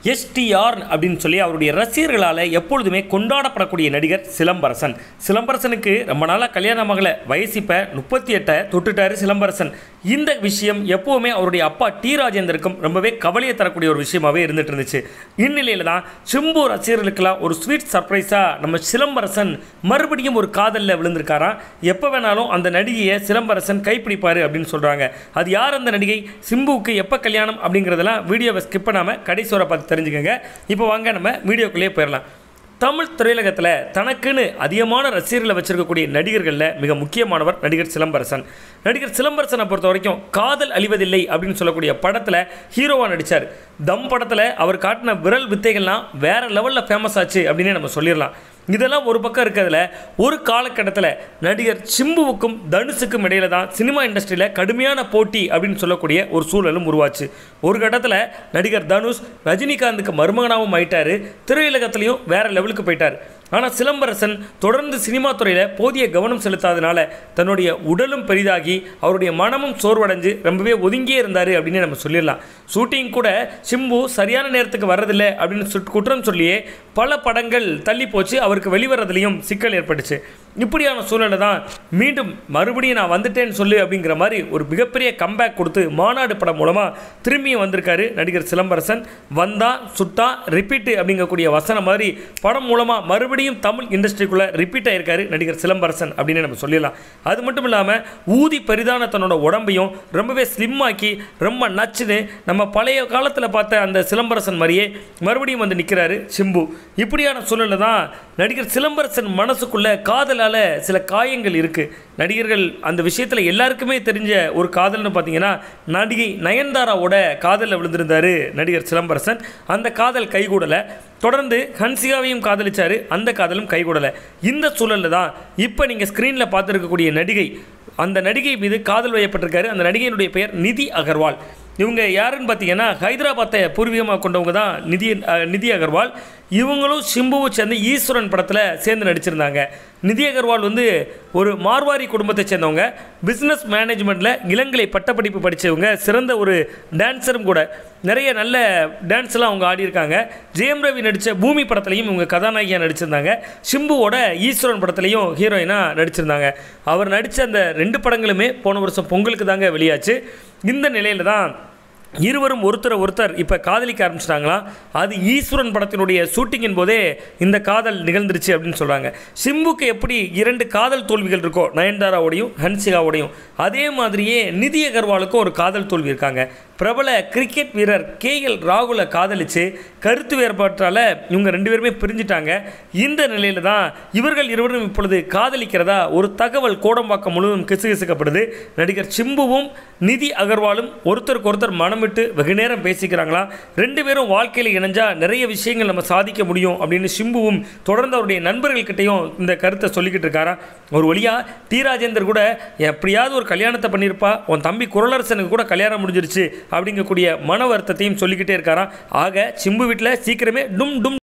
STR அப்படின்னு சொல்லி அவருடைய ரசிகர்களால் எப்பொழுதுமே கொண்டாடப்படக்கூடிய நடிகர் சிலம்பரசன் சிலம்பரசனுக்கு ரொம்ப நாளாக கல்யாணமாகல வயசு இப்போ முப்பத்தி எட்டை தொட்டுட்டாரு சிலம்பரசன் இந்த விஷயம் எப்போவுமே அவருடைய அப்பா டி ராஜேந்தருக்கும் ரொம்பவே கவலையை தரக்கூடிய ஒரு விஷயமாவே இருந்துட்டு இருந்துச்சு இந்நிலையில் தான் சிம்பு ரசிகர்களுக்கெல்லாம் ஒரு ஸ்வீட் சர்ப்ரைஸாக நம்ம சிலம்பரசன் மறுபடியும் ஒரு காதலில் விழுந்திருக்காராம் எப்போ வேணாலும் அந்த நடிகையை சிலம்பரசன் கைப்பிடிப்பார் அப்படின்னு சொல்கிறாங்க அது யார் அந்த நடிகை சிம்புவுக்கு எப்போ கல்யாணம் அப்படிங்கிறதெல்லாம் வீடியோவை ஸ்கிப் பண்ணாமல் கடைசி வரை பார்த்து தெரிஞ்சுக்கோங்க இப்போ வாங்க நம்ம வீடியோக்குள்ளேயே போயிடலாம் தமிழ் திரையுலகத்தில் தனக்குன்னு அதிகமான ரசிகர்களை வச்சிருக்கக்கூடிய நடிகர்களில் மிக முக்கியமானவர் நடிகர் சிலம்பரசன் நடிகர் சிலம்பரசனை பொறுத்த வரைக்கும் காதல் அழிவதில்லை அப்படின்னு சொல்லக்கூடிய படத்தில் ஹீரோவாக நடித்தார் தம் படத்தில் அவர் காட்டின விரல் வித்தைகள்லாம் வேற லெவலில் ஃபேமஸ் ஆச்சு அப்படின்னே நம்ம சொல்லிடலாம் இதெல்லாம் ஒரு பக்கம் இருக்கிறதுல ஒரு காலகட்டத்தில் நடிகர் சிம்புவுக்கும் தனுஷுக்கும் இடையில தான் சினிமா இண்டஸ்ட்ரியில் கடுமையான போட்டி அப்படின்னு சொல்லக்கூடிய ஒரு சூழலும் உருவாச்சு ஒரு கட்டத்தில் நடிகர் தனுஷ் ரஜினிகாந்துக்கு மருமகனாகவும் ஆயிட்டாரு திரையுலகத்துலேயும் வேற லெவலுக்கு போயிட்டார் ஆனால் சிலம்பரசன் தொடர்ந்து சினிமா துறையில் போதிய கவனம் செலுத்தாதனால தன்னுடைய உடலும் பெரிதாகி அவருடைய மனமும் சோர்வடைஞ்சு ரொம்பவே ஒதுங்கியே இருந்தார் அப்படின்னு நம்ம சொல்லிடலாம் ஷூட்டிங் கூட சிம்பு சரியான நேரத்துக்கு வர்றதில்லை அப்படின்னு சுட் குற்றம் சொல்லியே பல படங்கள் தள்ளி போச்சு அவருக்கு வெளிவரதுலேயும் சிக்கல் ஏற்பட்டுச்சு இப்படியான சூழ்நிலை தான் மீண்டும் மறுபடியும் நான் வந்துட்டேன்னு சொல்லு அப்படிங்கிற மாதிரி ஒரு மிகப்பெரிய கம்பேக் கொடுத்து மாநாடு படம் மூலமாக திரும்பியும் வந்திருக்காரு நடிகர் சிலம்பரசன் வந்தா சுட்டா ரிப்பீட்டு அப்படிங்கக்கூடிய வசனம் மாதிரி படம் மூலமாக மறுபடியும் தமிழ் இண்டஸ்ட்ரிக்குள்ளே ரிப்பீட் ஆயிருக்காரு நடிகர் சிலம்பரசன் அப்படின்னு நம்ம சொல்லிடலாம் அது மட்டும் இல்லாமல் ஊதி பெரிதான தன்னோட உடம்பையும் ரொம்பவே ஸ்லிம் ஆக்கி ரொம்ப நச்சுன்னு நம்ம பழைய காலத்தில் பார்த்த அந்த சிலம்பரசன் மாதிரியே மறுபடியும் வந்து நிற்கிறாரு சிம்பு இப்படியான சூழ்நிலை தான் நடிகர் சிலம்பரசன் மனசுக்குள்ள காதலால் சில காயங்கள் இருக்குது நடிகர்கள் அந்த விஷயத்தில் எல்லாருக்குமே தெரிஞ்ச ஒரு காதல்னு பார்த்தீங்கன்னா நடிகை நயன்தாராவோட காதலில் விழுந்திருந்தார் நடிகர் சிலம்பரசன் அந்த காதல் கைகூடலை தொடர்ந்து ஹன்சிகாவையும் காதலிச்சாரு அந்த காதலும் கைகூடலை இந்த சூழலில் தான் இப்போ நீங்கள் ஸ்க்ரீனில் பார்த்துருக்கக்கூடிய நடிகை அந்த நடிகை மீது காதல் வயப்பட்டிருக்காரு அந்த நடிகையினுடைய பெயர் நிதி அகர்வால் இவங்க யாருன்னு பார்த்தீங்கன்னா ஹைதராபாத்தை பூர்வீகமாக கொண்டவங்க தான் நிதி அஹ், நிதி அகர்வால் இவங்களும் சிம்புவும் சேர்ந்து ஈஸ்வரன் படத்தில் சேர்ந்து நடிச்சிருந்தாங்க நிதி அகர்வால் வந்து ஒரு மார்வாரி குடும்பத்தை சேர்ந்தவங்க பிஸ்னஸ் மேனேஜ்மெண்ட்டில் இளங்கலை பட்டப்படிப்பு படித்தவங்க சிறந்த ஒரு டான்ஸரும் கூட நிறைய நல்ல டான்ஸ்லாம் அவங்க ஆடியிருக்காங்க ஜெயம் ரவி நடித்த பூமி படத்துலையும் இவங்க கதாநாயகியாக நடிச்சிருந்தாங்க சிம்புவோட ஈஸ்வரன் படத்துலையும் ஹீரோயினாக நடிச்சிருந்தாங்க அவர் நடித்த அந்த ரெண்டு படங்களுமே போன வருஷம் பொங்கலுக்கு தாங்க வெளியாச்சு இந்த நிலையில் தான் இருவரும் ஒருத்தரை ஒருத்தர் இப்போ காதலிக்க ஆரம்பிச்சிட்டாங்களாம் அது ஈஸ்வரன் படத்தினுடைய ஷூட்டிங்கின் போதே இந்த காதல் நிகழ்ந்துருச்சு அப்படின்னு சொல்கிறாங்க சிம்புக்கு எப்படி இரண்டு காதல் தோல்விகள் இருக்கோ நயன்தாராவோடையும் ஹன்சிகாவோடையும் அதே மாதிரியே நிதி அகர்வாலுக்கும் ஒரு காதல் தோல்வி இருக்காங்க பிரபல கிரிக்கெட் வீரர் கே எல் ராகுலை காதலிச்சு கருத்து வேறுபாட்டால் இவங்க ரெண்டு பேருமே பிரிஞ்சிட்டாங்க இந்த நிலையில் தான் இவர்கள் இருவரும் இப்பொழுது காதலிக்கிறதா ஒரு தகவல் கோடம்பாக்கம் முழுவதும் கிசுகிசுக்கப்படுது நடிகர் சிம்புவும் நிதி அகர்வாலும் ஒருத்தருக்கு ஒருத்தர் மனம் விட்டு வெகு நேரம் பேசிக்கிறாங்களா ரெண்டு பேரும் வாழ்க்கையில் இணைஞ்சா நிறைய விஷயங்கள் நம்ம சாதிக்க முடியும் அப்படின்னு சிம்புவும் தொடர்ந்து அவருடைய நண்பர்கள்கிட்டையும் இந்த கருத்தை சொல்லிக்கிட்டு இருக்காரா ஒரு வழியா டி ராஜேந்தர் கூட எப்படியாவது ஒரு கல்யாணத்தை பண்ணியிருப்பா உன் தம்பி குரலரசனுக்கு கூட கல்யாணம் முடிஞ்சிருச்சு அப்படிங்கக்கூடிய மன வருத்தத்தையும் சொல்லிக்கிட்டே இருக்காராம் ஆக சிம்பு வீட்டில் சீக்கிரமே டும் டும்